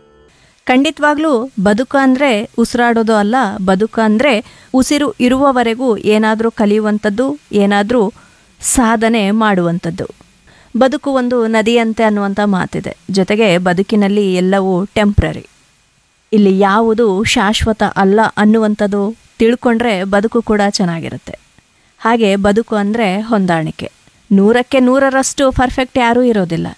S4: ಖಂಡಿತವಾಗ್ಲೂ ಬದುಕು ಅಂದರೆ ಉಸಿರಾಡೋದು ಅಲ್ಲ ಬದುಕು ಅಂದರೆ ಉಸಿರು ಇರುವವರೆಗೂ ಏನಾದರೂ ಕಲಿಯುವಂಥದ್ದು ಏನಾದರೂ ಸಾಧನೆ ಮಾಡುವಂಥದ್ದು ಬದುಕು ಒಂದು ನದಿಯಂತೆ ಅನ್ನುವಂಥ ಮಾತಿದೆ ಜೊತೆಗೆ ಬದುಕಿನಲ್ಲಿ ಎಲ್ಲವೂ ಟೆಂಪ್ರರಿ ಇಲ್ಲಿ ಯಾವುದು ಶಾಶ್ವತ ಅಲ್ಲ ಅನ್ನುವಂಥದ್ದು ತಿಳ್ಕೊಂಡ್ರೆ ಬದುಕು ಕೂಡ ಚೆನ್ನಾಗಿರುತ್ತೆ ಹಾಗೆ ಬದುಕು ಅಂದರೆ ಹೊಂದಾಣಿಕೆ ನೂರಕ್ಕೆ ನೂರರಷ್ಟು ಪರ್ಫೆಕ್ಟ್ ಯಾರೂ ಇರೋದಿಲ್ಲ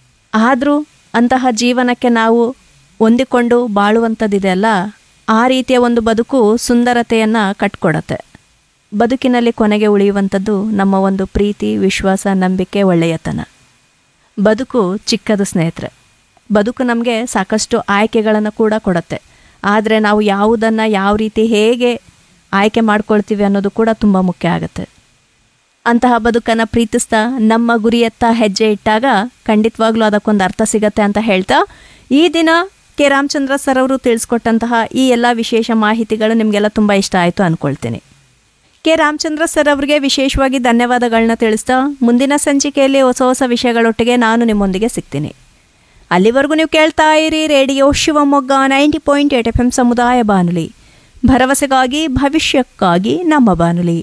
S4: ಆದರೂ ಅಂತಹ ಜೀವನಕ್ಕೆ ನಾವು ಹೊಂದಿಕೊಂಡು ಬಾಳುವಂಥದ್ದಿದೆಯಲ್ಲ ಆ ರೀತಿಯ ಒಂದು ಬದುಕು ಸುಂದರತೆಯನ್ನು ಕಟ್ಕೊಡತ್ತೆ ಬದುಕಿನಲ್ಲಿ ಕೊನೆಗೆ ಉಳಿಯುವಂಥದ್ದು ನಮ್ಮ ಒಂದು ಪ್ರೀತಿ ವಿಶ್ವಾಸ ನಂಬಿಕೆ ಒಳ್ಳೆಯತನ ಬದುಕು ಚಿಕ್ಕದು ಸ್ನೇಹಿತರೆ ಬದುಕು ನಮಗೆ ಸಾಕಷ್ಟು ಆಯ್ಕೆಗಳನ್ನು ಕೂಡ ಕೊಡುತ್ತೆ ಆದರೆ ನಾವು ಯಾವುದನ್ನು ಯಾವ ರೀತಿ ಹೇಗೆ ಆಯ್ಕೆ ಮಾಡ್ಕೊಳ್ತೀವಿ ಅನ್ನೋದು ಕೂಡ ತುಂಬ ಮುಖ್ಯ ಆಗುತ್ತೆ ಅಂತಹ ಬದುಕನ್ನು ಪ್ರೀತಿಸ್ತಾ ನಮ್ಮ ಗುರಿಯತ್ತ ಹೆಜ್ಜೆ ಇಟ್ಟಾಗ ಖಂಡಿತವಾಗ್ಲೂ ಅದಕ್ಕೊಂದು ಅರ್ಥ ಸಿಗತ್ತೆ ಅಂತ ಹೇಳ್ತಾ ಈ ದಿನ ಕೆ ರಾಮಚಂದ್ರ ಸರ್ ಅವರು ತಿಳಿಸ್ಕೊಟ್ಟಂತಹ ಈ ಎಲ್ಲ ವಿಶೇಷ ಮಾಹಿತಿಗಳು ನಿಮಗೆಲ್ಲ ತುಂಬ ಇಷ್ಟ ಆಯಿತು ಅಂದ್ಕೊಳ್ತೀನಿ ಕೆ ರಾಮಚಂದ್ರ ಸರ್ ಅವರಿಗೆ ವಿಶೇಷವಾಗಿ ಧನ್ಯವಾದಗಳನ್ನ ತಿಳಿಸ್ತಾ ಮುಂದಿನ ಸಂಚಿಕೆಯಲ್ಲಿ ಹೊಸ ಹೊಸ ವಿಷಯಗಳೊಟ್ಟಿಗೆ ನಾನು ನಿಮ್ಮೊಂದಿಗೆ ಸಿಗ್ತೀನಿ ಅಲ್ಲಿವರೆಗೂ ನೀವು ಕೇಳ್ತಾ ಇರಿ radio Shivamogga ninety point eight F M ಸಮುದಾಯ ಬಾನುಲಿ ಭರವಸೆಗಾಗಿ ಭವಿಷ್ಯಕ್ಕಾಗಿ ನಮ್ಮ ಬಾನುಲಿ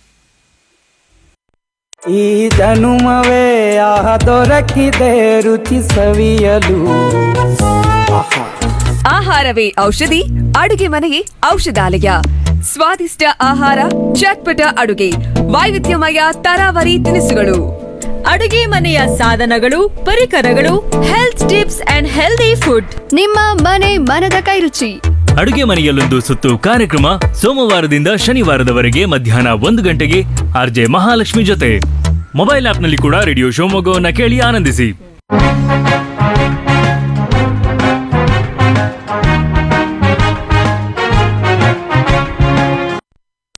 S9: ಈ ಜನುಮವೇ ಆಹ ದೊರಕಿದೆ ರುಚಿ ಸವಿಯಲು ಆಹಾ
S8: ಆಹಾರವೇ ಔಷಧಿ ಅಡುಗೆ ಮನೆಯೇ ಔಷಧಾಲಯ ಸ್ವಾದಿಷ್ಟ ಆಹಾರ ಚಟ್ಪಟ ಅಡುಗೆ ವೈವಿಧ್ಯಮಯ ತರಾವರಿ ತಿನಿಸುಗಳು
S6: ಅಡುಗೆ ಮನೆಯ ಸಾಧನಗಳು ಪರಿಕರಗಳು health tips and healthy food
S1: ನಿಮ್ಮ ಮನೆ ಮನದ ಕೈರುಚಿ
S7: ಅಡುಗೆ ಮನೆಯಲ್ಲೊಂದು ಸುತ್ತು ಕಾರ್ಯಕ್ರಮ ಸೋಮವಾರದಿಂದ ಶನಿವಾರದವರೆಗೆ ಮಧ್ಯಾಹ್ನ ಒಂದು ಗಂಟೆಗೆ ಆರ್ಜೆ ಮಹಾಲಕ್ಷ್ಮಿ ಜೊತೆ ಮೊಬೈಲ್ ಆಪ್ನಲ್ಲಿ ಕೂಡ ರೇಡಿಯೋ ಶಿವಮೊಗ್ಗವನ್ನ ಕೇಳಿ ಆನಂದಿಸಿ
S4: ಕಾವ್ಯ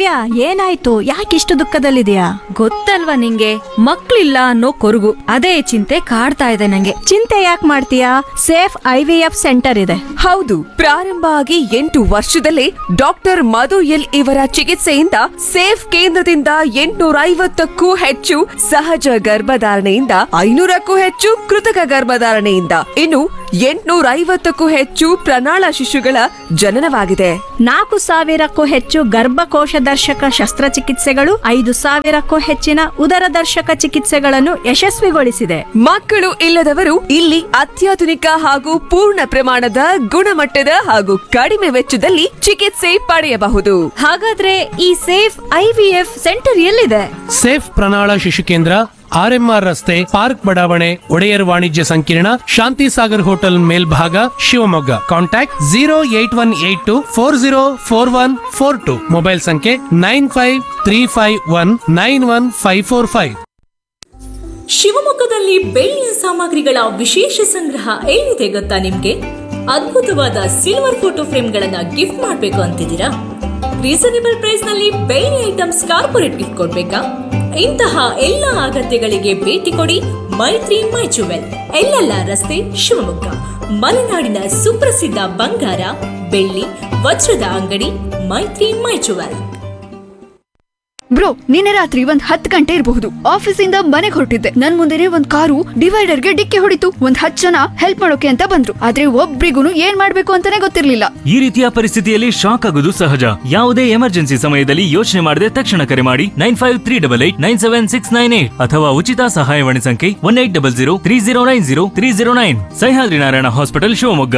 S4: ಕಾವ್ಯ ಏನಾಯ್ತು ಯಾಕಿಷ್ಟು ದುಃಖದಲ್ಲಿದೆಯಾ
S6: ಗೊತ್ತಲ್ವಾ ನಿಂಗೆ ಮಕ್ಳಿಲ್ಲ ಅನ್ನೋ ಕೊರಗು ಅದೇ ಚಿಂತೆ ಕಾಡ್ತಾ ಇದೆ ನಂಗೆ
S4: ಚಿಂತೆ ಯಾಕೆ ಮಾಡ್ತೀಯಾ safe I V F centre ಇದೆ
S8: ಹೌದು ಪ್ರಾರಂಭ ಆಗಿ ಎಂಟು ವರ್ಷದಲ್ಲೇ ಡಾಕ್ಟರ್ ಮಧು ಎಲ್ ಇವರ ಚಿಕಿತ್ಸೆಯಿಂದ ಸೇಫ್ ಕೇಂದ್ರದಿಂದ ಎಂಟುನೂರ ಐವತ್ತಕ್ಕೂ ಹೆಚ್ಚು ಸಹಜ ಗರ್ಭಧಾರಣೆಯಿಂದ ಐನೂರಕ್ಕೂ ಹೆಚ್ಚು ಕೃತಕ ಗರ್ಭಧಾರಣೆಯಿಂದ ಇನ್ನು ಎಂಟುನೂರ ಐವತ್ತಕ್ಕೂ ಹೆಚ್ಚು ಪ್ರಣಾಳ ಶಿಶುಗಳ ಜನನವಾಗಿದೆ
S4: ನಾಲ್ಕು ಸಾವಿರಕ್ಕೂ ಹೆಚ್ಚು ಗರ್ಭಕೋಶ ದರ್ಶಕ ಶಸ್ತ್ರಚಿಕಿತ್ಸೆಗಳು ಐದು ಸಾವಿರಕ್ಕೂ ಹೆಚ್ಚಿನ ಉದರ ದರ್ಶಕ ಚಿಕಿತ್ಸೆಗಳನ್ನು ಯಶಸ್ವಿಗೊಳಿಸಿದೆ
S8: ಮಕ್ಕಳು ಇಲ್ಲದವರು ಇಲ್ಲಿ ಅತ್ಯಾಧುನಿಕ ಹಾಗೂ ಪೂರ್ಣ ಪ್ರಮಾಣದ ಗುಣಮಟ್ಟದ ಹಾಗೂ ಕಡಿಮೆ ವೆಚ್ಚದಲ್ಲಿ ಚಿಕಿತ್ಸೆ ಪಡೆಯಬಹುದು
S6: ಹಾಗಾದ್ರೆ ಈ ಸೇಫ್ ಐವಿಎಫ್ ಸೆಂಟರ್ ಎಲ್ಲಿದೆ
S10: ಸೇಫ್ ಪ್ರಣಾಳ ಶಿಶು ಕೇಂದ್ರ ಆರ್ಎಂಆರ್ ರಸ್ತೆ ಪಾರ್ಕ್ ಬಡಾವಣೆ ಒಡೆಯರ್ ವಾಣಿಜ್ಯ ಸಂಕೀರ್ಣ ಶಾಂತಿ ಸಾಗರ್ ಹೋಟೆಲ್ ಮೇಲ್ಭಾಗ Shivamogga contact zero eight one eight two four zero four one four two mobile ಸಂಖ್ಯೆ nine five three five one nine one five four five
S11: ಶಿವಮೊಗ್ಗದಲ್ಲಿ ಬೆಳ್ಳಿಯ ಸಾಮಗ್ರಿಗಳ ವಿಶೇಷ ಸಂಗ್ರಹ ಎಲ್ಲಿದೆ ಗೊತ್ತಾ ನಿಮ್ಗೆ ಅದ್ಭುತವಾದ ಸಿಲ್ವರ್ ಫೋಟೋ ಫ್ರೇಮ್ಗಳನ್ನ ಗಿಫ್ಟ್ ಮಾಡಬೇಕು ಅಂತಿದ್ದೀರಾ ರೀಸನೇಬಲ್ ಪ್ರೈಸ್ ನಲ್ಲಿ ಬೆಳ್ಳಿ ಐಟಮ್ಸ್ ಕಾರ್ಪೊರೇಟ್ ಗಿಫ್ಟ್ ಕೊಡ್ಬೇಕಾ ಇಂತಹ ಎಲ್ಲ ಅಗತ್ಯಗಳಿಗೆ ಭೇಟಿ ಕೊಡಿ ಮೈತ್ರಿ ಮೈ ಜುವೆಲ್ ಎಲ್ಲೆಲ್ಲ ರಸ್ತೆ ಶಿವಮೊಗ್ಗ ಮಲೆನಾಡಿನ ಸುಪ್ರಸಿದ್ಧ ಬಂಗಾರ ಬೆಳ್ಳಿ ವಜ್ರದ ಅಂಗಡಿ ಮೈತ್ರಿ ಮೈ ಜುವೆಲ್
S1: ಬ್ರೋ ನಿನ್ನೆ ರಾತ್ರಿ ಒಂದ್ ಹತ್ತು ಗಂಟೆ ಇರಬಹುದು ಆಫೀಸಿಂದ ಮನೆಗೆ ಹೊರಟಿದ್ದೆ ನನ್ ಮುಂದೆನೆ ಒಂದ್ ಕಾರು ಡಿವೈಡರ್ಗೆ ಡಿಕ್ಕಿ ಹೊಡಿತು ಒಂದ್ ಹತ್ತು ಜನ ಹೆಲ್ಪ್ ಮಾಡೋಕೆ ಅಂತ ಬಂದ್ರು ಆದ್ರೆ ಒಬ್ರಿಗೂ ಏನ್ ಮಾಡ್ಬೇಕು ಅಂತಾನೆ ಗೊತ್ತಿರ್ಲಿಲ್ಲ
S7: ಈ ರೀತಿಯ ಪರಿಸ್ಥಿತಿಯಲ್ಲಿ ಶಾಕ್ ಆಗೋದು ಸಹಜ ಯಾವುದೇ ಎಮರ್ಜೆನ್ಸಿ ಸಮಯದಲ್ಲಿ ಯೋಚನೆ ಮಾಡದೆ ತಕ್ಷಣ ಕರೆ ಮಾಡಿ nine five three double eight nine seven six nine eight ಅಥವಾ ಉಚಿತ ಸಹಾಯವಾಣಿ ಸಂಖ್ಯೆ one eight double zero three zero nine zero three zero nine Sahyadri Narayana hospital Shivamogga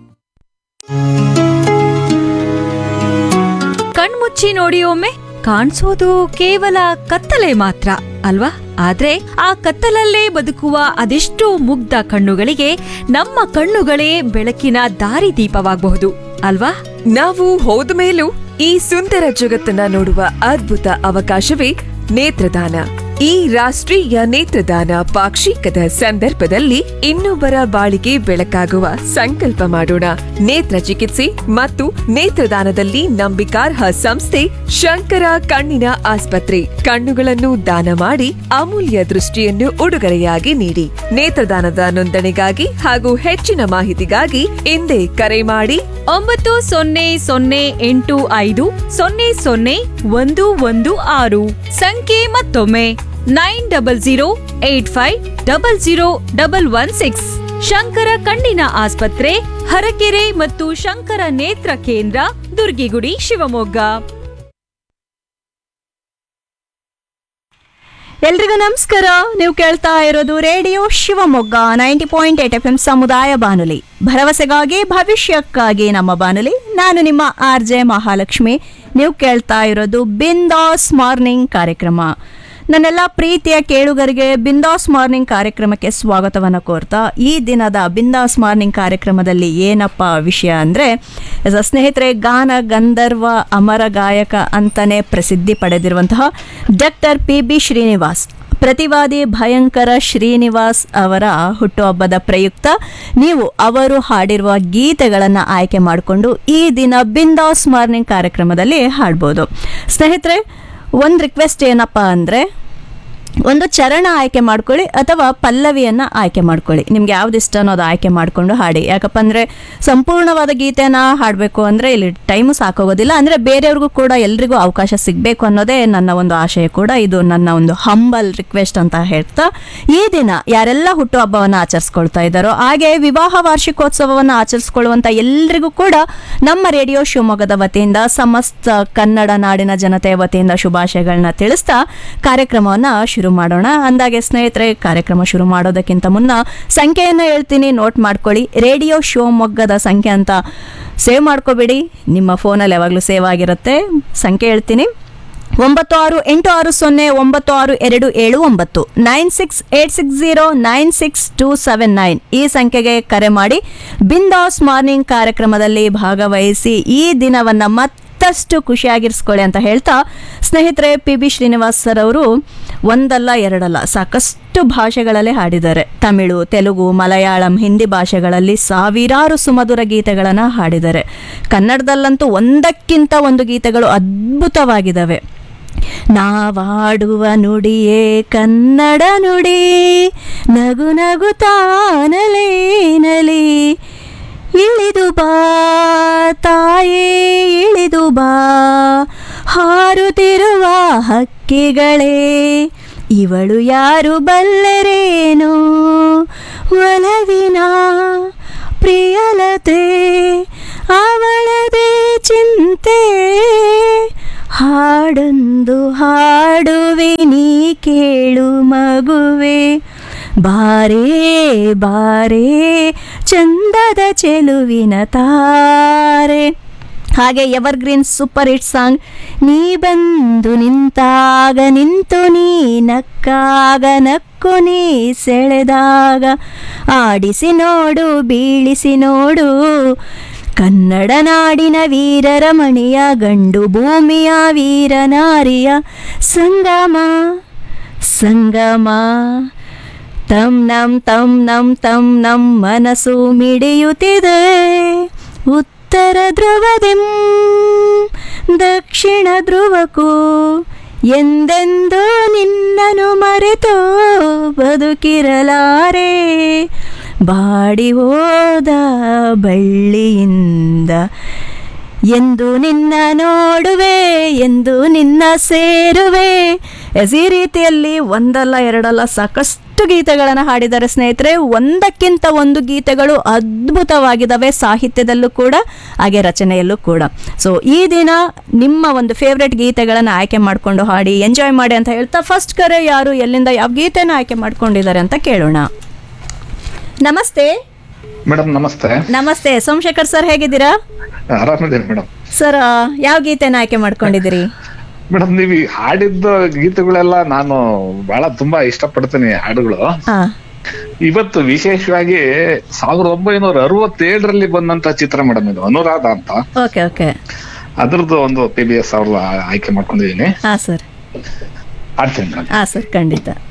S6: ಕಣ್ಮುಚ್ಚಿ ನೋಡಿ ಒಮ್ಮೆ ಕಾಣಿಸೋದು ಕೇವಲ ಕತ್ತಲೆ ಮಾತ್ರ ಅಲ್ವಾ ಆದ್ರೆ ಆ ಕತ್ತಲಲ್ಲೇ ಬದುಕುವ ಅದೆಷ್ಟೋ ಮುಗ್ಧ ಕಣ್ಣುಗಳಿಗೆ ನಮ್ಮ ಕಣ್ಣುಗಳೇ ಬೆಳಕಿನ ದಾರಿದೀಪವಾಗಬಹುದು ಅಲ್ವಾ
S8: ನಾವು ಹೋದ ಮೇಲೂ ಈ ಸುಂದರ ಜಗತ್ತನ್ನ ನೋಡುವ ಅದ್ಭುತ ಅವಕಾಶವೇ ನೇತ್ರದಾನ ಈ ರಾಷ್ಟ್ರೀಯ ನೇತ್ರದಾನ ಪಾಕ್ಷಿಕದ ಸಂದರ್ಭದಲ್ಲಿ ಇನ್ನೊಬ್ಬರ ಬಾಳಿಗೆ ಬೆಳಕಾಗುವ ಸಂಕಲ್ಪ ಮಾಡೋಣ ನೇತ್ರ ಚಿಕಿತ್ಸೆ ಮತ್ತು ನೇತ್ರದಾನದಲ್ಲಿ ನಂಬಿಕಾರ್ಹ ಸಂಸ್ಥೆ ಶಂಕರ ಕಣ್ಣಿನ ಆಸ್ಪತ್ರೆ ಕಣ್ಣುಗಳನ್ನು ದಾನ ಮಾಡಿ ಅಮೂಲ್ಯ ದೃಷ್ಟಿಯನ್ನು ಉಡುಗೊರೆಯಾಗಿ ನೀಡಿ ನೇತ್ರದಾನದ ನೋಂದಣಿಗಾಗಿ ಹಾಗೂ ಹೆಚ್ಚಿನ ಮಾಹಿತಿಗಾಗಿ ಹಿಂದೆ ಕರೆ ಮಾಡಿ
S6: ಒಂಬತ್ತು ಸೊನ್ನೆ ಸೊನ್ನೆ ಎಂಟು ಐದು ಸೊನ್ನೆ ಸೊನ್ನೆ ಒಂದು ಒಂದು ಆರು ಸಂಖ್ಯೆ ಮತ್ತೊಮ್ಮೆ nine double zero eight five double zero double one six Shankara ಕಣ್ಣಿನ ಆಸ್ಪತ್ರೆ ಹರಕೆರೆ ಮತ್ತು ಶಂಕರ ನೇತ್ರ ಕೇಂದ್ರ ದುರ್ಗಿಗುಡಿ ಶಿವಮೊಗ್ಗ
S4: ಎಲ್ರಿಗೂ ನಮಸ್ಕಾರ ನೀವು ಕೇಳ್ತಾ ಇರೋದು radio Shivamogga ninety point eight F M ಸಮುದಾಯ ಬಾನುಲಿ ಭರವಸೆಗಾಗಿ ಭವಿಷ್ಯಕ್ಕಾಗಿ ನಮ್ಮ ಬಾನುಲಿ ನಾನು ನಿಮ್ಮ ಆರ್ ಜೆ ಮಹಾಲಕ್ಷ್ಮಿ ನೀವು ಕೇಳ್ತಾ ಇರೋದು ಬಿಂದಾಸ್ ಮಾರ್ನಿಂಗ್ ಕಾರ್ಯಕ್ರಮ ನನ್ನೆಲ್ಲ ಪ್ರೀತಿಯ ಕೇಳುಗರಿಗೆ ಬಿಂದಾಸ್ ಮಾರ್ನಿಂಗ್ ಕಾರ್ಯಕ್ರಮಕ್ಕೆ ಸ್ವಾಗತವನ್ನು ಕೋರ್ತಾ ಈ ದಿನದ ಬಿಂದಾಸ್ ಮಾರ್ನಿಂಗ್ ಕಾರ್ಯಕ್ರಮದಲ್ಲಿ ಏನಪ್ಪ ವಿಷಯ ಅಂದರೆ ಸ್ನೇಹಿತರೆ ಗಾನ ಗಂಧರ್ವ ಅಮರ ಗಾಯಕ ಅಂತಲೇ ಪ್ರಸಿದ್ಧಿ ಪಡೆದಿರುವಂತಹ doctor P B Srinivas Prativadi Bhayankara Srinivas ಅವರ ಹುಟ್ಟುಹಬ್ಬದ ಪ್ರಯುಕ್ತ ನೀವು ಅವರು ಹಾಡಿರುವ ಗೀತೆಗಳನ್ನು ಆಯ್ಕೆ ಮಾಡಿಕೊಂಡು ಈ ದಿನ ಬಿಂದಾಸ್ ಮಾರ್ನಿಂಗ್ ಕಾರ್ಯಕ್ರಮದಲ್ಲಿ ಹಾಡ್ಬೋದು ಸ್ನೇಹಿತರೆ ಒಂದು ರಿಕ್ವೆಸ್ಟ್ ಏನಪ್ಪ ಅಂದರೆ ಒಂದು ಚರಣ ಆಯ್ಕೆ ಮಾಡ್ಕೊಳ್ಳಿ ಅಥವಾ ಪಲ್ಲವಿಯನ್ನು ಆಯ್ಕೆ ಮಾಡ್ಕೊಳ್ಳಿ ನಿಮ್ಗೆ ಯಾವ್ದು ಇಷ್ಟನೋ ಅದು ಆಯ್ಕೆ ಮಾಡಿಕೊಂಡು ಹಾಡಿ ಯಾಕಪ್ಪ ಅಂದರೆ ಸಂಪೂರ್ಣವಾದ ಗೀತೆನ ಹಾಡಬೇಕು ಅಂದರೆ ಇಲ್ಲಿ ಟೈಮು ಸಾಕೋಗೋದಿಲ್ಲ ಅಂದರೆ ಬೇರೆಯವ್ರಿಗೂ ಕೂಡ ಎಲ್ರಿಗೂ ಅವಕಾಶ ಸಿಗಬೇಕು ಅನ್ನೋದೇ ನನ್ನ ಒಂದು ಆಶಯ ಕೂಡ ಇದು ನನ್ನ ಒಂದು ಹಂಬಲ್ ರಿಕ್ವೆಸ್ಟ್ ಅಂತ ಹೇಳ್ತಾ ಈ ದಿನ ಯಾರೆಲ್ಲ ಹುಟ್ಟುಹಬ್ಬವನ್ನು ಆಚರಿಸ್ಕೊಳ್ತಾ ಇದ್ದಾರೋ ಹಾಗೆ ವಿವಾಹ ವಾರ್ಷಿಕೋತ್ಸವವನ್ನು ಆಚರಿಸ್ಕೊಳ್ಳುವಂಥ ಎಲ್ರಿಗೂ ಕೂಡ ನಮ್ಮ ರೇಡಿಯೋ ಶಿವಮೊಗ್ಗದ ವತಿಯಿಂದ ಸಮಸ್ತ ಕನ್ನಡ ನಾಡಿನ ಜನತೆಯ ವತಿಯಿಂದ ಶುಭಾಶಯಗಳನ್ನ ತಿಳಿಸ್ತಾ ಕಾರ್ಯಕ್ರಮವನ್ನು ಶುರು ಮಾಡೋಣ ಅಂದಾಗೆ ಸ್ನೇಹಿತರೆ ಕಾರ್ಯಕ್ರಮ ಶುರು ಮಾಡೋದಕ್ಕಿಂತ ಮುನ್ನ ಸಂಖ್ಯೆಯನ್ನು ಹೇಳ್ತೀನಿ ನೋಟ್ ಮಾಡ್ಕೊಳ್ಳಿ ರೇಡಿಯೋ ಶಿವಮೊಗ್ಗದ ಸಂಖ್ಯೆ ಅಂತ ಸೇವ್ ಮಾಡ್ಕೋಬೇಡಿ ನಿಮ್ಮ ಫೋನಲ್ಲಿ ಯಾವಾಗಲೂ ಸೇವ್ ಆಗಿರುತ್ತೆ ಸಂಖ್ಯೆ ಹೇಳ್ತೀನಿ ಒಂಬತ್ತು ಆರು ಎಂಟು ಆರು ಸೊನ್ನೆ ಒಂಬತ್ತು ಆರು ಎರಡು ಏಳು ಒಂಬತ್ತು nine six eight six zero nine six two seven nine ಈ ಸಂಖ್ಯೆಗೆ ಕರೆ ಮಾಡಿ ಬಿಂದಾಸ್ ಮಾರ್ನಿಂಗ್ ಕಾರ್ಯಕ್ರಮದಲ್ಲಿ ಭಾಗವಹಿಸಿ ಈ ದಿನವನ್ನು ಮತ್ತಷ್ಟು ಖುಷಿಯಾಗಿರಿಸ್ಕೊಳ್ಳಿ ಅಂತ ಹೇಳ್ತಾ ಸ್ನೇಹಿತರೆ ಪಿ ಬಿ ಶ್ರೀನಿವಾಸ್ ಸರ್ ಅವರು ಒಂದಲ್ಲ ಎರಡಲ್ಲ ಸಾಕಷ್ಟು ಭಾಷೆಗಳಲ್ಲಿ ಹಾಡಿದ್ದಾರೆ ತಮಿಳು ತೆಲುಗು ಮಲಯಾಳಂ ಹಿಂದಿ ಭಾಷೆಗಳಲ್ಲಿ ಸಾವಿರಾರು ಸುಮಧುರ ಗೀತೆಗಳನ್ನು ಹಾಡಿದ್ದಾರೆ ಕನ್ನಡದಲ್ಲಂತೂ ಒಂದಕ್ಕಿಂತ ಒಂದು ಗೀತೆಗಳು ಅದ್ಭುತವಾಗಿದ್ದಾವೆ ನಾವಾಡುವ ನುಡಿಯೇ ಕನ್ನಡ ನುಡಿ ನಗು ನಗುತ್ತಾನಲೇ ನಲಿ ಇಳಿದು ಬಾ ತಾಯೇ ಇಳಿದು ಬಾ ಹಾರುತ್ತಿರುವ ಹಕ್ಕಿಗಳೇ ಇವಳು ಯಾರು ಬಲ್ಲರೇನು ಒಲವಿನ ಪ್ರಿಯಲತೆ ಅವಳದೇ ಚಿಂತೆ ಹಾಡೊಂದು ಹಾಡುವೆ ನೀ ಕೇಳು ಮಗುವೆ ಬಾರೇ ಬಾರೇ ಚಂದದ ಚೆಲುವಿನ ತಾರೆ ಹಾಗೆ ಎವರ್ಗ್ರೀನ್ ಸೂಪರ್ ಹಿಟ್ ಸಾಂಗ್ ನೀ ಬಂದು ನಿಂತಾಗ ನಿಂತು ನೀ ನಕ್ಕಾಗ ನಕ್ಕು ನೀ ಸೆಳೆದಾಗ ಆಡಿಸಿ ನೋಡು ಬೀಳಿಸಿ ನೋಡು ಕನ್ನಡ ನಾಡಿನ ವೀರರ ಮಣಿಯ ಗಂಡು ಭೂಮಿಯ ವೀರನಾರಿಯ ಸಂಗಮ ಸಂಗಮ ತಂ ನಂ ತಂ ನಂ ತಂ ನಂ ಮನಸ್ಸು ಮಿಡಿಯುತ್ತಿದೆ ಉತ್ತರ ಧ್ರುವದಿಂ ದಕ್ಷಿಣ ಧ್ರುವಕ್ಕೂ ಎಂದೆಂದೂ ನಿನ್ನನು ಮರೆತು ಬದುಕಿರಲಾರೆ ಬಾಡಿ ಹೋದ ಬಳ್ಳಿಯಿಂದ ಎಂದು ನಿನ್ನ ನೋಡುವೆ ಎಂದು ನಿನ್ನ ಸೇರುವೆ ಎಸ್ ಈ ರೀತಿಯಲ್ಲಿ ಒಂದಲ್ಲ ಎರಡಲ್ಲ ಸಾಕಷ್ಟು ಗೀತೆಗಳನ್ನು ಹಾಡಿದ್ದಾರೆ ಸ್ನೇಹಿತರೆ ಒಂದಕ್ಕಿಂತ ಒಂದು ಗೀತೆಗಳು ಅದ್ಭುತವಾಗಿದ್ದಾವೆ ಸಾಹಿತ್ಯದಲ್ಲೂ ಕೂಡ ಹಾಗೆ ರಚನೆಯಲ್ಲೂ ಕೂಡ ಸೊ ಈ ದಿನ ನಿಮ್ಮ ಒಂದು ಫೇವ್ರೆಟ್ ಗೀತೆಗಳನ್ನು ಆಯ್ಕೆ ಮಾಡಿಕೊಂಡು ಹಾಡಿ ಎಂಜಾಯ್ ಮಾಡಿ ಅಂತ ಹೇಳ್ತಾ ಫಸ್ಟ್ ಕರೆ ಯಾರು ಎಲ್ಲಿಂದ ಯಾವ ಗೀತೆನ ಆಯ್ಕೆ ಮಾಡ್ಕೊಂಡಿದ್ದಾರೆ ಅಂತ ಕೇಳೋಣ ನಮಸ್ತೆ
S12: ಮೇಡಮ್ ನಮಸ್ತೆ
S4: ನಮಸ್ತೆ ಸೋಮಶೇಖರ್ ಸರ್ ಹೇಗಿದ್ದೀರಾ
S12: ಆರಾಮಿದ್ದೀನಿ ಮೇಡಮ್
S4: ಸರ್ ಯಾವ ಗೀತೆನ ಆಯ್ಕೆ ಮಾಡ್ಕೊಂಡಿದ್ದೀರಿ
S12: ಮೇಡಮ್ ನೀವು ಈ ಹಾಡಿದ್ದ ಗೀತೆಗಳೆಲ್ಲ ನಾನು ಬಹಳ ತುಂಬಾ ಇಷ್ಟಪಡ್ತೀನಿ ಹಾಡುಗಳು
S4: ಹಾ
S12: ಇವತ್ತು ವಿಶೇಷವಾಗಿ ಸಾವಿರದ ಒಂಬೈನೂರ ಅರವತ್ತೇಳರಲ್ಲಿ ಬಂದಂತ ಚಿತ್ರ ಮೇಡಮ್ ಇದು ಅನುರಾಧ ಅಂತ
S4: ಓಕೆ ಓಕೆ
S12: ಅದ್ರದ್ದು ಒಂದು ಪಿ ಬಿ ಎಸ್ ಅವ್ರ ಆಯ್ಕೆ ಮಾಡ್ಕೊಂಡಿದೀನಿ
S4: ಹಾ ಸರ್
S12: ಹಾಡ್ತೀನಿ ಮೇಡಮ್
S4: ಹಾ ಸರ್ ಖಂಡಿತ